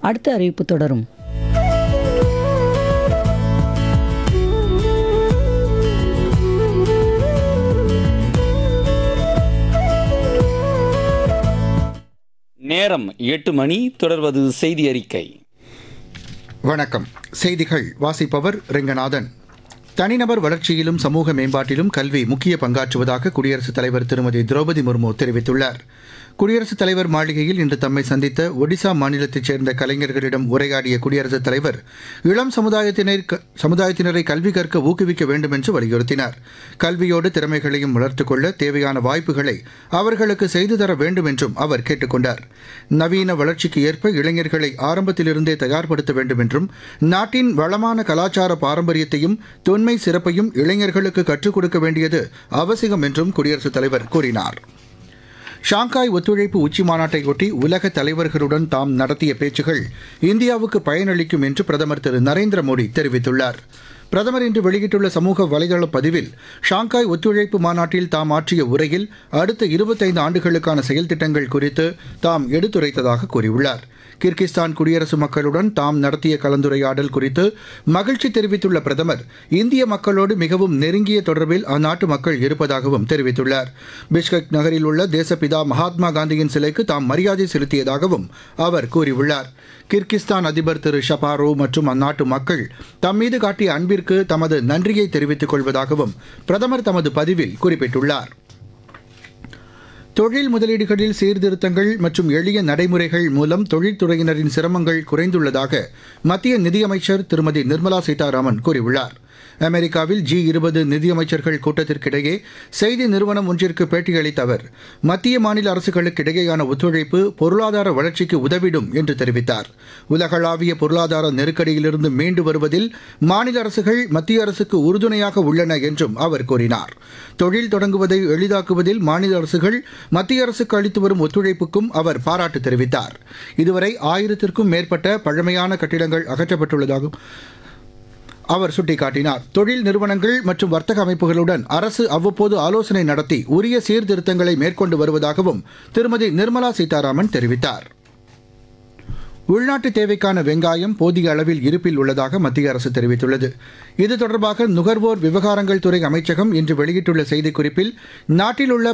அடுத்த அறிவிப்பு தொடரும் நேரம் எட்டு மணி தொடர்வது செய்தி அறிக்கை வணக்கம் செய்திகள் வாசிப்பவர் ரெங்கநாதன் தனிநபர் வளர்ச்சியிலும் சமூக மேம்பாட்டிலும் கல்வி முக்கிய பங்காற்றுவதாக குடியரசுத் தலைவர் திருமதி திரௌபதி முர்மு தெரிவித்துள்ளார் குடியரசுத் தலைவர் மாளிகையில் இன்று தம்மை சந்தித்த ஒடிசா மாநிலத்தைச் சேர்ந்த கலைஞர்களிடம் உரையாடிய குடியரசுத் தலைவர் இளம் சமுதாயத்தினர் சமுதாயத்தினரை கல்வி கற்க ஊக்குவிக்க வேண்டும் என்று வலியுறுத்தினார் கல்வியோடு திறமைகளையும் வளர்த்துக் கொள்ள தேவையான வாய்ப்புகளை அவர்களுக்கு செய்து தர வேண்டும் என்றும் அவர் கேட்டுக் கொண்டார் நவீன வளர்ச்சிக்கு ஏற்ப இளைஞர்களை ஆரம்பத்திலிருந்தே தயார்படுத்த வேண்டும் என்றும் நாட்டின் வளமான கலாச்சார பாரம்பரியத்தையும் தொன்மை சிறப்பையும் இளைஞர்களுக்கு கற்றுக் கொடுக்க வேண்டியது அவசியம் என்றும் குடியரசுத் தலைவர் கூறினார் ஷாங்காய் ஒத்துழைப்பு உச்சி மாநாட்டையொட்டி உலக தலைவர்களுடன் தாம் நடத்திய பேச்சுகள் இந்தியாவுக்கு பயனளிக்கும் என்று பிரதமர் திரு நரேந்திர மோடி தெரிவித்துள்ளார் பிரதமர் இன்று வெளியிட்டுள்ள சமூக வலைதள பதிவில் ஷாங்காய் ஒத்துழைப்பு மாநாட்டில் தாம் ஆற்றிய உரையில் அடுத்த இருபத்தைந்து ஆண்டுகளுக்கான செயல் திட்டங்கள் குறித்து தாம் எடுத்துரைத்ததாக கூறியுள்ளார் கிர்கிஸ்தான் குடியரசு மக்களுடன் தாம் நடத்திய கலந்துரையாடல் குறித்து மகிழ்ச்சி தெரிவித்துள்ள பிரதமர் இந்திய மக்களோடு மிகவும் நெருங்கிய தொடர்பில் அந்நாட்டு மக்கள் இருப்பதாகவும் தெரிவித்துள்ளார் பிஷ்கக் நகரில் உள்ள தேசப்பிதா மகாத்மா காந்தியின் சிலைக்கு தாம் மரியாதை செலுத்தியதாகவும் அவர் கூறியுள்ளார் கிர்கிஸ்தான் அதிபர் திரு ஷபாரோ மற்றும் அந்நாட்டு மக்கள் தம் மீது காட்டிய அன்பிற்கு தமது நன்றியை தெரிவித்துக் கொள்வதாகவும் பிரதமர் தமது பதிவில் குறிப்பிட்டுள்ளார் தொழில் முதலீடுகளில் சீர்திருத்தங்கள் மற்றும் எளிய நடைமுறைகள் மூலம் தொழில்துறையினரின் சிரமங்கள் குறைந்துள்ளதாக மத்திய நிதியமைச்சர் திருமதி நிர்மலா சீதாராமன் கூறியுள்ளார் அமெரிக்காவில் ஜி இருபது நிதியமைச்சர்கள் கூட்டத்திற்கிடையே செய்தி நிறுவனம் ஒன்றிற்கு பேட்டியளித்த அவர் மத்திய மாநில அரசுகளுக்கு இடையேயான ஒத்துழைப்பு பொருளாதார வளர்ச்சிக்கு உதவிடும் என்று தெரிவித்தார் உலகளாவிய பொருளாதார நெருக்கடியிலிருந்து மீண்டு வருவதில் மாநில அரசுகள் மத்திய அரசுக்கு உறுதுணையாக உள்ளன என்றும் அவர் கூறினார் தொழில் தொடங்குவதை எளிதாக்குவதில் மாநில அரசுகள் மத்திய அரசுக்கு அளித்து வரும் ஒத்துழைப்புக்கும் அவர் பாராட்டு தெரிவித்தார் இதுவரை ஆயிரத்திற்கும் மேற்பட்ட பழமையான கட்டிடங்கள் அகற்றப்பட்டுள்ளதாகவும் அவர் சுட்டிக்காட்டினார் தொழில் நிறுவனங்கள் மற்றும் வர்த்தக அமைப்புகளுடன் அரசு அவ்வப்போது ஆலோசனை நடத்தி உரிய சீர்திருத்தங்களை மேற்கொண்டு வருவதாகவும் திருமதி நிர்மலா சீதாராமன் தெரிவித்தார் உள்நாட்டு தேவைக்கான வெங்காயம் போதிய அளவில் இருப்பில் உள்ளதாக மத்திய அரசு தெரிவித்துள்ளது இது தொடர்பாக நுகர்வோர் விவகாரங்கள் துறை அமைச்சகம் இன்று வெளியிட்டுள்ள செய்திக்குறிப்பில் நாட்டில் உள்ள